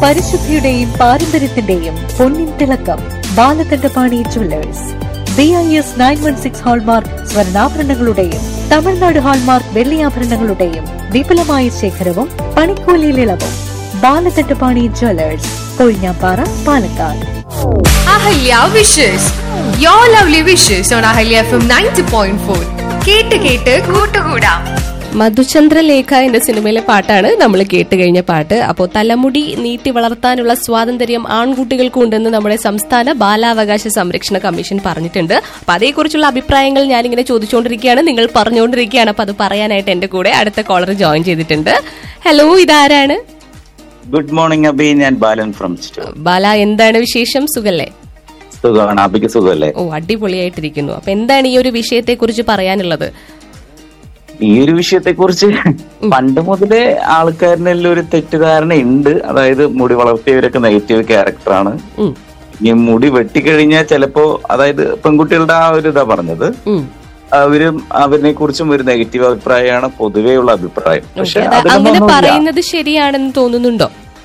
പരിശുദ്ധിയുടെയും പാരമ്പര്യത്തിന്റെയും പൊന്നിൻ തിളക്കം Balakandapani jewellers B I S nine one six hallmark സ്വർണ്ണാഭരണങ്ങളുടെയും തമിഴ്നാട് ഹാൾമാർക്ക് വെള്ളിയാഭരണങ്ങളുടെയും വിപുലമായ ശേഖരവും പണിക്കൂലിയിൽ ഇളവും Balakandapani jewellers Kozhinjampara Palakkad Ahalya wishes your lovely wishes on Ahalya F M ninety point four കേട്ട് കേട്ട് കൂട്ടുകൂടാം മധുചന്ദ്രലേഖ എന്ന സിനിമയിലെ പാട്ടാണ് നമ്മൾ കേട്ട് കഴിഞ്ഞ പാട്ട് അപ്പോൾ തലമുടി നീട്ടി വളർത്താനുള്ള സ്വാതന്ത്ര്യം ആൺകുട്ടികൾക്കും ഉണ്ടെന്ന് നമ്മുടെ സംസ്ഥാന ബാലാവകാശ സംരക്ഷണ കമ്മീഷൻ പറഞ്ഞിട്ടുണ്ട് അപ്പൊ അതേക്കുറിച്ചുള്ള അഭിപ്രായങ്ങൾ ഞാനിങ്ങനെ ചോദിച്ചുകൊണ്ടിരിക്കുകയാണ് നിങ്ങൾ പറഞ്ഞുകൊണ്ടിരിക്കുകയാണ് അപ്പൊ അത് പറയാനായിട്ട് എന്റെ കൂടെ അടുത്ത കോളർ ജോയിൻ ചെയ്തിട്ടുണ്ട് ഹലോ ഇതാരാണ് ഗുഡ് മോർണിംഗ് അബി ഞാൻ ബാലൻ ഫ്രം സ്റ്റോർ ബാല എന്താണ് വിശേഷം സുഖല്ലേ സുഖമാണ് അബിക്ക് സുഖമല്ലേ ഓ അടിപൊളിയായിട്ടിരിക്കുന്നു അപ്പൊ എന്താണ് ഈ ഒരു വിഷയത്തെ കുറിച്ച് പറയാനുള്ളത് ഈ ഒരു വിഷയത്തെ കുറിച്ച് പണ്ട് മുതലേ ആൾക്കാരിനെല്ലാം ഒരു തെറ്റിദ്ധാരണ ഉണ്ട് അതായത് മുടി വളർത്തിയവരൊക്കെ നെഗറ്റീവ് ക്യാരക്ടറാണ് ഉം, ഈ മുടി വെട്ടിക്കഴിഞ്ഞാൽ ചിലപ്പോ അതായത് പെൺകുട്ടികളുടെ ആ ഒരു ഇതാ പറഞ്ഞത് ഉം. അവരും അവരിനെ കുറിച്ചും ഒരു നെഗറ്റീവ് അഭിപ്രായമാണ് പൊതുവെയുള്ള അഭിപ്രായം പക്ഷെ ഓക്കേ, അത് അങ്ങനെ അതിലൊന്നുമില്ല പറയുന്നത് ശരിയാണെന്ന് തോന്നുന്നുണ്ടോ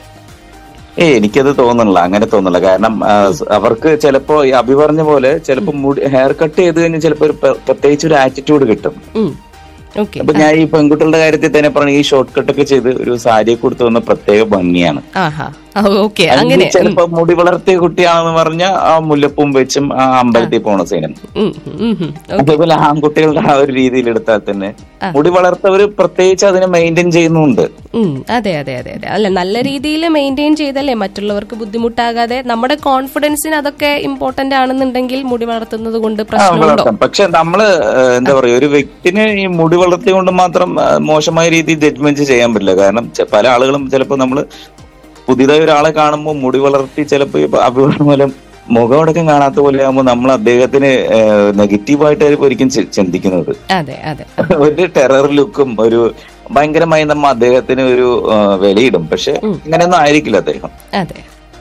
ഏ എനിക്കത് തോന്നുന്നില്ല അങ്ങനെ തോന്നുന്നില്ല കാരണം ആ, അവർക്ക് ചിലപ്പോ ഈ അഭി പറഞ്ഞ പോലെ ചിലപ്പോ മുടി ഹെയർ കട്ട് ചെയ്ത് കഴിഞ്ഞാൽ ചിലപ്പോ ഒരു പ്ര- പ്രത്യേകിച്ച് ഒരു ആറ്റിറ്റ്യൂഡ് കിട്ടും ഓക്കെ അപ്പൊ ഞാൻ ഈ പെൺകുട്ടികളുടെ കാര്യത്തിൽ തന്നെ പറഞ്ഞു ഈ ഷോർട്ട് കട്ട് ഒക്കെ ചെയ്ത് ഒരു സാരിയെ കൊടുത്തു വന്ന പ്രത്യേക ഭംഗിയാണ് ആഹാ ഓക്കെ അല്ലെങ്കിൽ അങ്ങനെ ചിലപ്പോ മുടി വളർത്തിയ കുട്ടിയാണെന്ന് പറഞ്ഞ ആ മുല്ലപ്പൂം വെച്ചും ആ അമ്പലത്തിൽ പോണ സീനം ഉം, ഉം, ഉം. അതേപോലെ ആൺകുട്ടികളുടെ ആ ഒരു രീതിയിൽ എടുത്താൽ തന്നെ ആ. മുടി വളർത്തവര് പ്രത്യേകിച്ച് അതിനെ മെയിൻറ്റെയിൻ ചെയ്യുന്നുണ്ട് ഉം, അതെ അതെ അതെ അതെ അല്ല നല്ല രീതിയിൽ മെയിൻറ്റെയിൻ ചെയ്തല്ലേ മറ്റുള്ളവർക്ക് ബുദ്ധിമുട്ടാകാതെ നമ്മുടെ കോൺഫിഡൻസിന് അതൊക്കെ ഇമ്പോർട്ടന്റ് ആണെന്നുണ്ടെങ്കിൽ മുടി വളർത്തുന്നത് കൊണ്ട് ആ, പ്രശ്നമുണ്ടോ വളർത്താം പക്ഷെ നമ്മള് ഏഹ്, എന്താ പറയാ ഒരു വ്യക്തിനെ ഈ മുടി വളർത്തി കൊണ്ട് മാത്രം ആ, മോശമായ രീതിയിൽ ജഡ്ജ്മെന്റ് ചെയ്യാൻ പറ്റില്ല കാരണം ചെ- പല ആളുകളും ചിലപ്പോൾ നമ്മള് പുതിയതായി ഒരാളെ കാണുമ്പോൾ മുടി വളർത്തി ചിലപ്പോൾ അഭിപ്രായം മൂലം മുഖമടക്കം കാണാത്ത പോലെ ആകുമ്പോൾ നമ്മൾ അദ്ദേഹത്തിന് നെഗറ്റീവായിട്ടായിരിക്കും ഒരിക്കലും ചി- ചിന്തിക്കുന്നത് അതെ അതെ ഒരു ടെറർ ലുക്കും ഒരു ഭയങ്കരമായി നമ്മ അദ്ദേഹത്തിന് ഒരു ആ, വിലയിടും പക്ഷെ ഇങ്ങനെയൊന്നും ആയിരിക്കില്ല അദ്ദേഹം അതെ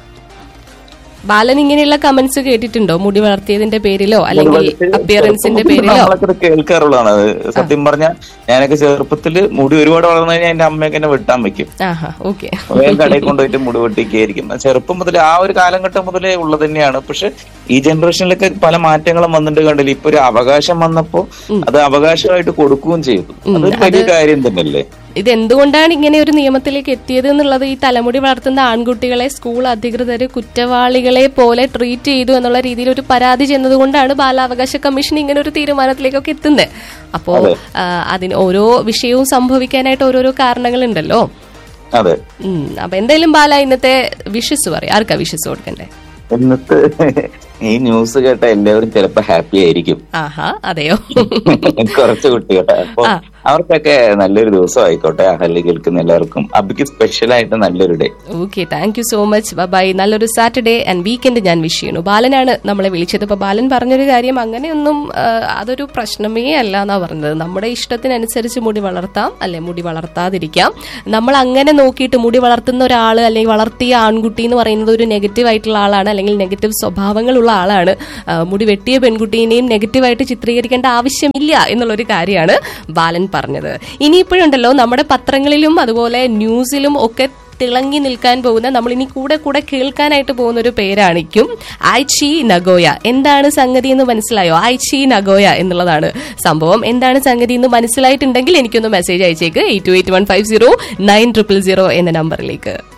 ബാലൻ ഇങ്ങനെയുള്ള കമന്റ്സ് കേട്ടിട്ടുണ്ടോ മുടി വളർത്തിയതിന്റെ പേരിലോ അല്ലെങ്കിൽ അപ്പിയറൻസിന്റെ പേരിലോ നമ്മളൊക്കെ ഇത് കേൾക്കാറുള്ളതാണ് അത് സത്യം പറഞ്ഞാൽ ഞാനൊക്കെ ചെറുപ്പത്തില് മുടി ഒരുപാട് വളർന്നു കഴിഞ്ഞാൽ എന്റെ അമ്മയൊക്കെ എന്നെ വെട്ടാൻ വെക്കും ആഹാ ഓക്കെ വേഗം കടയിൽ കൊണ്ടുപോയിട്ട് മുടി വെട്ടിക്കായിരിക്കും ചെറുപ്പം മുതലേ ആ ഒരു കാലഘട്ടം മുതലേ ഉള്ളത് തന്നെയാണ് പക്ഷെ ഈ ജനറേഷനിലൊക്കെ പല മാറ്റങ്ങളും വന്നിട്ട് കണ്ടില്ല ഇപ്പൊ ഒരു അവകാശം വന്നപ്പോ അത് അവകാശമായിട്ട് കൊടുക്കുകയും ചെയ്തു അതൊരു വലിയ കാര്യം തന്നെയല്ലേ ഇത് എന്തുകൊണ്ടാണ് ഇങ്ങനെ ഒരു നിയമത്തിലേക്ക് എത്തിയത് എന്നുള്ളത് ഈ തലമുടി വളർത്തുന്ന ആൺകുട്ടികളെ സ്കൂൾ അധികൃതർ കുറ്റവാളികളെ പോലെ ട്രീറ്റ് ചെയ്തു എന്നുള്ള രീതിയിൽ ഒരു പരാതി ചെന്നതുകൊണ്ടാണ് ബാലാവകാശ കമ്മീഷൻ ഇങ്ങനെ ഒരു തീരുമാനത്തിലേക്കൊക്കെ എത്തുന്നത് അപ്പോ ആ, അതിന് ഓരോ വിഷയവും സംഭവിക്കാനായിട്ട് ഓരോരോ കാരണങ്ങളുണ്ടല്ലോ അതെ ഉം അപ്പൊ എന്തായാലും ബാല ഇന്നത്തെ വിഷസ് പറയും ആർക്കാ വിഷസ് കൊടുക്കണ്ടേ എന്നിട്ട് ഈ ന്യൂസ് കേട്ട എല്ലാവരും ചിലപ്പോ ഹാപ്പി ആയിരിക്കും ആഹാ അതെയോ കുറച്ച് കുട്ടികളെ അപ്പൊ അവർക്കൊക്കെ നല്ലൊരു ദിവസം ആയിക്കോട്ടെ അഹല്യ കേൾക്കുന്ന എല്ലാവർക്കും അബിക്ക് സ്പെഷ്യൽ ആയിട്ട് നല്ലൊരു day okay thank you so much bye നല്ലൊരു സാറ്റർഡേ ആൻഡ് വീക്കെൻഡ് ഞാൻ വിഷ് ചെയ്യുന്നു ബാലനാണ് നമ്മളെ വിളിച്ചത് അപ്പൊ ബാലൻ പറഞ്ഞൊരു കാര്യം അങ്ങനെയൊന്നും ആ, അതൊരു പ്രശ്നമേ അല്ല എന്നാ പറഞ്ഞത് നമ്മുടെ ഇഷ്ടത്തിനനുസരിച്ച് മുടി വളർത്താം അല്ലെ മുടി വളർത്താതിരിക്കാം നമ്മൾ അങ്ങനെ നോക്കിയിട്ട് മുടി വളർത്തുന്ന ഒരാൾ അല്ലെങ്കിൽ വളർത്തിയ ആൺകുട്ടി എന്ന് പറയുന്നത് ഒരു നെഗറ്റീവ് ആയിട്ടുള്ള ആളാണ് അല്ലെങ്കിൽ നെഗറ്റീവ് സ്വഭാവങ്ങളുള്ള ആളാണ് ആ, മുടി വെട്ടിയ പെൺകുട്ടീനെയും നെഗറ്റീവായിട്ട് ചിത്രീകരിക്കേണ്ട ആവശ്യമില്ല എന്നുള്ളൊരു കാര്യമാണ് ബാലൻ പറഞ്ഞത് ഇനിയിപ്പോഴുണ്ടല്ലോ നമ്മുടെ പത്രങ്ങളിലും അതുപോലെ ന്യൂസിലും ഒക്കെ തിളങ്ങി നിൽക്കാൻ പോകുന്ന നമ്മൾ ഇനി കൂടെ കൂടെ കേൾക്കാനായിട്ട് പോകുന്ന ഒരു പേരാണിക്കും ആയ്ചി നഗോയ എന്താണ് സംഗതി എന്ന് മനസ്സിലായോ ആയ്ചി നഗോയ എന്നുള്ളതാണ് സംഭവം എന്താണ് സംഗതി എന്ന് മനസ്സിലായിട്ടുണ്ടെങ്കിൽ എനിക്കൊന്ന് മെസ്സേജ് അയച്ചേക്ക് eight two eight one five zero nine triple zero എന്ന നമ്പറിലേക്ക്